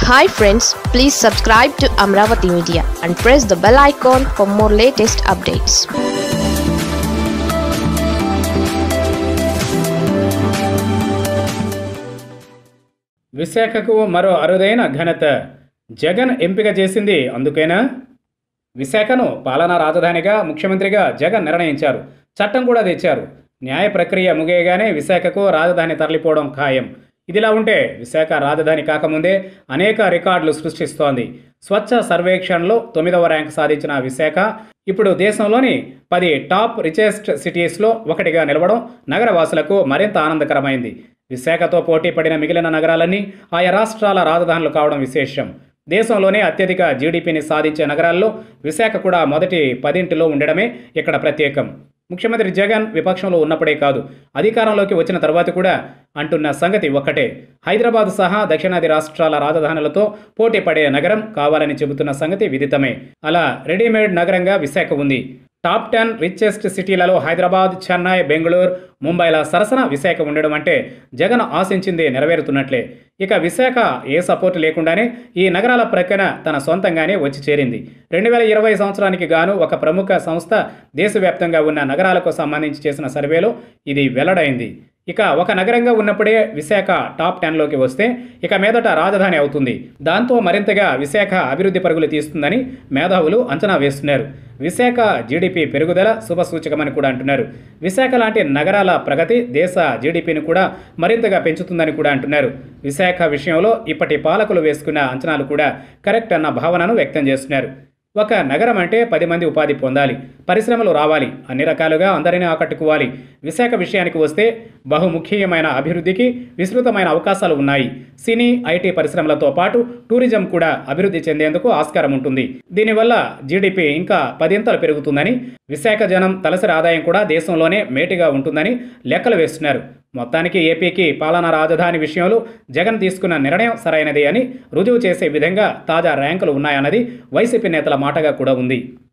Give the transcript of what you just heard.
hi friends please subscribe to Amaravati media and press the bell icon for more latest updates విశాఖకు మరో అరుదైన ఘనత జగన్ ఎంపిక చేసింది అందుకేనా విశాఖను పాలనా రాజధానిగా ముఖ్యమంత్రిగా జగన్ నిర్ణయించారు చట్టం కూడా తెచ్చారు న్యాయ ప్రక్రియ ముగియగానే విశాఖకు రాజధాని తరలిపోవడం ఖాయం ఇదిలా ఉంటే విశాఖ రాజధాని కాకముందే అనేక రికార్డులు సృష్టిస్తోంది స్వచ్ఛ సర్వేక్షణలో తొమ్మిదవ ర్యాంక్ సాధించిన విశాఖ ఇప్పుడు దేశంలోని పది టాప్ రిచెస్ట్ సిటీస్లో ఒకటిగా నిలవడం నగరవాసులకు మరింత ఆనందకరమైంది విశాఖతో పోటీ పడిన మిగిలిన నగరాలన్నీ ఆయా రాష్ట్రాల రాజధానులు కావడం విశేషం దేశంలోనే అత్యధిక జీడిపిని సాధించే నగరాల్లో విశాఖ కూడా మొదటి పదింటిలో ఉండడమే ఇక్కడ ప్రత్యేకం ముఖ్యమంత్రి జగన్ విపక్షంలో ఉన్నప్పుడే కాదు అధికారంలోకి వచ్చిన తర్వాత కూడా అంటున్న సంగతి ఒక్కటే హైదరాబాద్ సహా దక్షిణాది రాష్ట్రాల రాజధానులతో పోటీ పడే నగరం కావాలని చెబుతున్న సంగతి విదితమే అలా రెడీమేడ్ నగరంగా విశాఖ ఉంది టాప్ టెన్ రిచెస్ట్ సిటీలలో హైదరాబాద్ చెన్నై బెంగళూరు ముంబైల సరసన విశాఖ ఉండడం అంటే జగన్ ఆశించింది నెరవేరుతున్నట్లే ఇక విశాఖ ఏ సపోర్ట్ లేకుండానే ఈ నగరాల ప్రక్కన తన సొంతంగానే వచ్చి చేరింది రెండు వేల ఇరవై సంవత్సరానికి గాను ఒక ప్రముఖ సంస్థ దేశవ్యాప్తంగా ఉన్న నగరాలకు సంబంధించి చేసిన సర్వేలో ఇది వెల్లడైంది ఇక ఒక నగరంగా ఉన్నప్పుడే విశాఖ టాప్ టెన్లోకి వస్తే ఇక మీదట రాజధాని అవుతుంది దాంతో మరింతగా విశాఖ అభివృద్ధి పరుగులు తీస్తుందని మేధావులు అంచనా వేస్తున్నారు విశాఖ జీడిపి పెరుగుదల శుభసూచకమని కూడా అంటున్నారు విశాఖ లాంటి నగరాల ప్రగతి దేశ జీడిపిని కూడా మరింతగా పెంచుతుందని కూడా అంటున్నారు విశాఖ విషయంలో ఇప్పటి పాలకులు వేసుకున్న అంచనాలు కూడా కరెక్ట్ అన్న భావనను వ్యక్తం చేస్తున్నారు ఒక నగరం అంటే పది మంది ఉపాధి పొందాలి పరిశ్రమలు రావాలి అన్ని రకాలుగా అందరినీ ఆకట్టుకోవాలి విశాఖ విషయానికి వస్తే బహుముఖ్యమైన అభివృద్ధికి విస్తృతమైన అవకాశాలు ఉన్నాయి సినీ ఐటీ పరిశ్రమలతో పాటు టూరిజం కూడా అభివృద్ధి చెందేందుకు ఆస్కారం ఉంటుంది దీనివల్ల జీడిపి ఇంకా పదింతలు పెరుగుతుందని విశాఖ జనం తలసరి ఆదాయం కూడా దేశంలోనే మేటిగా ఉంటుందని లెక్కలు వేస్తున్నారు మొత్తానికి ఏపీకి పాలనా రాజధాని విషయంలో జగన్ తీసుకున్న నిర్ణయం సరైనది అని రుజువు చేసే విధంగా తాజా ర్యాంకులు ఉన్నాయన్నది వైసీపీ నేతల మాటగా కూడా ఉంది